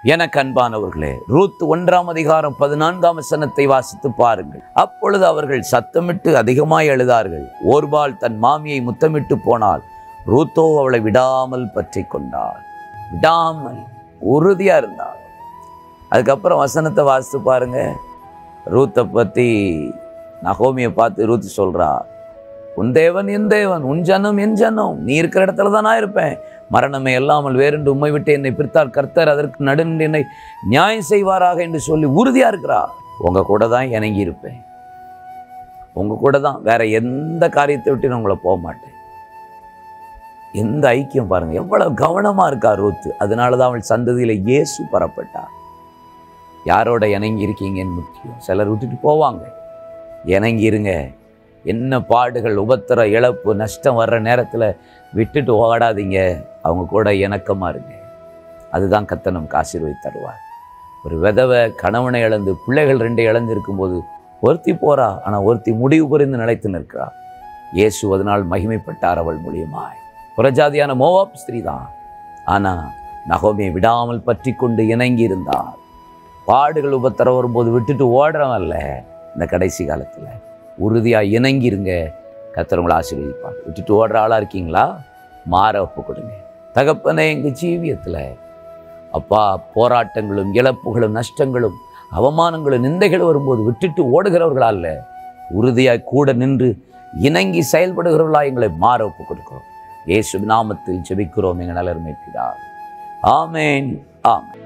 எனக்கு அன்பானவர்களே ரூத் ஒன்றாம் அதிகாரம் பதினான்காம் வசனத்தை வாசித்து பாருங்கள் அப்பொழுது அவர்கள் சத்தமிட்டு அதிகமாய் எழுதார்கள் ஓர்பால் தன் மாமியை முத்தமிட்டு போனால் ரூத்தோ அவளை விடாமல் பற்றி கொண்டாள் விடாமல் உறுதியா இருந்தாள் அதுக்கப்புறம் வசனத்தை வாசித்து பாருங்க ரூத்தை பற்றி நகோமியை பார்த்து ரூத் சொல்றா உன் தேவன் என் தேவன் உன் ஜனம் என் ஜனம் நீ இருக்கிற இடத்துல தான் நான் இருப்பேன் மரணமே இல்லாமல் வேறென்று உம்மை விட்டு என்னை பிரித்தால் கர்த்தர் அதற்கு நடுநின்று என்னை நியாயம் செய்வாராக என்று சொல்லி உறுதியா இருக்கிறா உங்க கூட தான் இணங்கி இருப்பேன் உங்க கூட தான் வேற எந்த காரியத்தை விட்டு நான் உங்களை போக மாட்டேன் எந்த ஐக்கியம் பாருங்க எவ்வளவு கவனமா இருக்கா ரூத்து அதனால தான் அவள் சந்ததியில இயேசு பரப்பட்டார் யாரோட இணங்கி இருக்கீங்கன்னு முக்கியம் சிலர் விட்டுட்டு போவாங்க இணங்கி இருங்க என்ன பாடுகள் உபத்திர இழப்பு நஷ்டம் வர்ற நேரத்தில் விட்டுட்டு ஓடாதீங்க அவங்க கூட இணக்கமாக இருங்க அதுதான் கத்த நமக்கு ஆசீர்வதி தருவார் ஒரு விதவை கணவனை இழந்து பிள்ளைகள் ரெண்டு இழந்து இருக்கும்போது ஒருத்தி போறா ஆனால் ஒருத்தி முடிவு புரிந்து நிலைத்து நிற்கிறா இயேசு அதனால் மகிமைப்பட்டார் அவள் மூலியமாய் புறஜாதியான மோவாப் ஸ்திரீ தான் ஆனால் நகோமியை விடாமல் பற்றி கொண்டு இணங்கி இருந்தார் பாடுகள் உபத்திரம் வரும்போது விட்டுட்டு ஓடுறவன் அல்ல இந்த கடைசி காலத்தில் உறுதியாக இணங்கிருங்க கர்த்தர் உங்களை ஆசீர்வதிப்பார் விட்டுட்டு ஓடுற ஆளாக இருக்கீங்களா மாற ஒப்பு கொடுங்க தகப்பனே எங்கள் ஜீவியத்தில் அப்பா போராட்டங்களும் இழப்புகளும் நஷ்டங்களும் அவமானங்களும் நிந்தைகளும் வரும்போது விட்டுட்டு ஓடுகிறவர்களா இல்ல உறுதியாய் கூட நின்று இணங்கி செயல்படுகிறவர்களா எங்களை மாற ஒப்பு கொடுக்கிறோம் இயேசு நாமத்தில் ஜெபிக்கிறோம் எங்கள் நலர்மை பிதா ஆமேன் ஆமென்